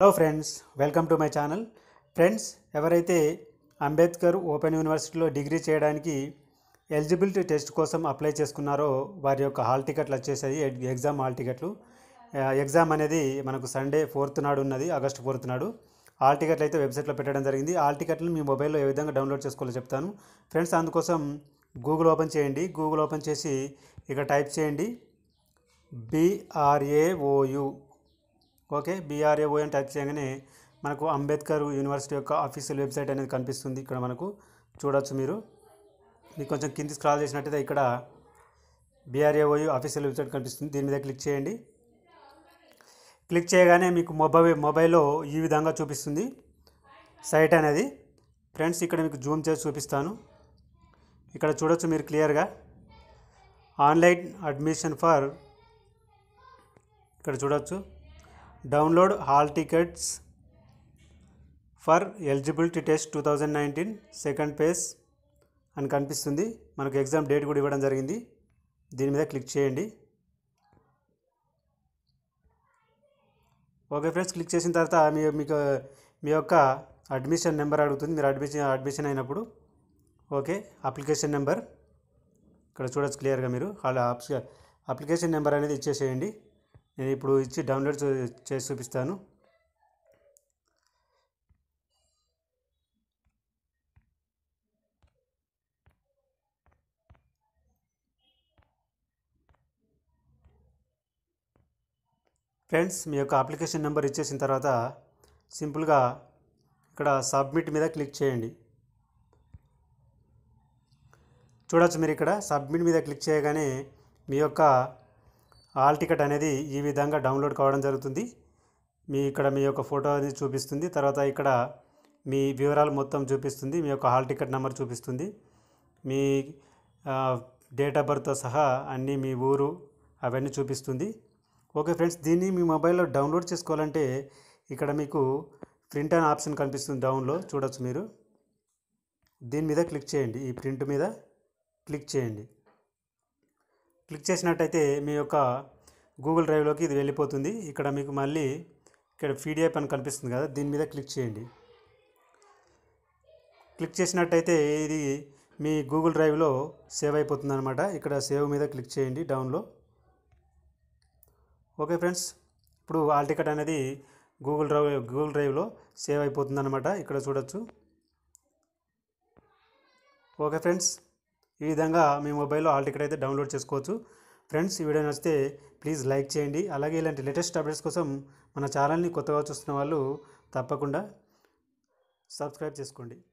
hello friends welcome to my channel friends ఎవరైతే Ambedkar open యూనివర్సిటీలో degree చేయడానికి ఎలిజిబిలిటీ టెస్ట్ కోసం అప్లై చేసుకున్నారో వారి యొక్క హాల్ టికెట్లు వచ్చేసాయి ఎగ్- ఎగ్జామ్ హాల్ టికెట్లు ఆ, ఎగ్జామ్ అనేది మనకు సండే ఫోర్త్ నాడు ఉన్నది ఆగస్టు ఫోర్త్ నాడు హాల్ టికెట్లు అయితే వెబ్సైట్లో పెట్టడం జరిగింది హాల్ టికెట్లు మీ మొబైల్లో ఏ విధంగా డౌన్లోడ్ చేసుకోవాలో చెప్తాను ఫ్రెండ్స్ అందుకోసం గూగుల్ ఓపెన్ చేయండి గూగుల్ ఓపెన్ చేసి ఇక్కడ టైప్ చేయండి బిఆర్ఏఓయు ఓకే బీఆర్ఏఓ అని టైప్ చేయగానే మనకు అంబేద్కర్ యూనివర్సిటీ యొక్క అఫీషియల్ వెబ్సైట్ అనేది కనిపిస్తుంది ఇక్కడ మనకు చూడొచ్చు మీరు మీకు కొంచెం కింది స్క్రాల్ చేసినట్టయితే ఇక్కడ బీఆర్ఏఓయు అఫీషియల్ వెబ్సైట్ కనిపిస్తుంది దీని మీద క్లిక్ చేయండి క్లిక్ చేయగానే మీకు మొబైల్ మొబైల్లో ఈ విధంగా చూపిస్తుంది సైట్ అనేది ఫ్రెండ్స్ ఇక్కడ మీకు జూమ్ చేసి చూపిస్తాను ఇక్కడ చూడొచ్చు మీరు క్లియర్గా ఆన్లైన్ అడ్మిషన్ ఫర్ ఇక్కడ చూడొచ్చు download hall tickets for eligibility test two thousand nineteen second page అని కనిపిస్తుంది మనకు ఎగ్జామ్ డేట్ కూడా ఇవ్వడం జరిగింది దీని మీద క్లిక్ చేయండి ఓకే ఫ్రెండ్స్ క్లిక్ చేసిన తర్వాత మీ మీకు మీ యొక్క అడ్మిషన్ నెంబర్ అడుగుతుంది మీరు అడ్మిషన్ అడ్మిషన్ అయినప్పుడు ఓకే అప్లికేషన్ నెంబర్ ఇక్కడ చూడొచ్చు క్లియర్గా మీరు అలా అప్లికేషన్ నెంబర్ అనేది ఇచ్చేసేయండి నేను ఇప్పుడు ఇచ్చి డౌన్లోడ్ చే- చేసి చూపిస్తాను ఫ్రెండ్స్ మీ యొక్క అప్లికేషన్ నెంబర్ ఇచ్చేసిన తర్వాత సింపుల్గా ఇక్కడ సబ్మిట్ మీద క్లిక్ చేయండి చూడొచ్చు మీరు ఇక్కడ సబ్మిట్ మీద క్లిక్ చేయగానే మీ యొక్క హాల్ టికెట్ అనేది ఈ విధంగా డౌన్లోడ్ కావడం జరుగుతుంది మీ ఇక్కడ మీ యొక్క ఫోటో అనేది చూపిస్తుంది తర్వాత ఇక్కడ మీ వివరాలు మొత్తం చూపిస్తుంది మీ యొక్క హాల్ టికెట్ నెంబర్ చూపిస్తుంది మీ డేట్ ఆఫ్ బర్త్తో సహా అన్నీ మీ ఊరు అవన్నీ చూపిస్తుంది ఓకే ఫ్రెండ్స్ దీన్ని మీ మొబైల్లో డౌన్లోడ్ చేసుకోవాలంటే ఇక్కడ మీకు ప్రింట్ అనే ఆప్షన్ కనిపిస్తుంది డౌన్లో చూడొచ్చు మీరు దీని మీద క్లిక్ చేయండి ఈ ప్రింట్ మీద క్లిక్ చేయండి క్లిక్ చేసినట్టయితే మీ యొక్క గూగుల్ డ్రైవ్లోకి ఇది వెళ్ళిపోతుంది ఇక్కడ మీకు మళ్ళీ ఇక్కడ పీడిఎఫ్ అని కనిపిస్తుంది కదా దీని మీద క్లిక్ చేయండి క్లిక్ చేసినట్టయితే ఇది మీ గూగుల్ డ్రైవ్లో సేవ్ అయిపోతుంది అనమాట ఇక్కడ సేవ్ మీద క్లిక్ చేయండి డౌన్లో ఓకే ఫ్రెండ్స్ ఇప్పుడు ఆల్ టికెట్ అనేది గూగుల్ డ్రైవ్ గూగుల్ డ్రైవ్లో సేవ్ అయిపోతుంది అనమాట ఇక్కడ చూడొచ్చు ఓకే ఫ్రెండ్స్ ఈ విధంగా మీ మొబైల్లో ఆల్ టికెట్ అయితే డౌన్లోడ్ చేసుకోవచ్చు ఫ్రెండ్స్ ఈ వీడియో నచ్చితే ప్లీజ్ లైక్ చేయండి అలాగే ఇలాంటి లేటెస్ట్ అప్డేట్స్ కోసం మన ఛానల్ని కొత్తగా చూస్తున్న వాళ్ళు తప్పకుండా సబ్స్క్రైబ్ చేసుకోండి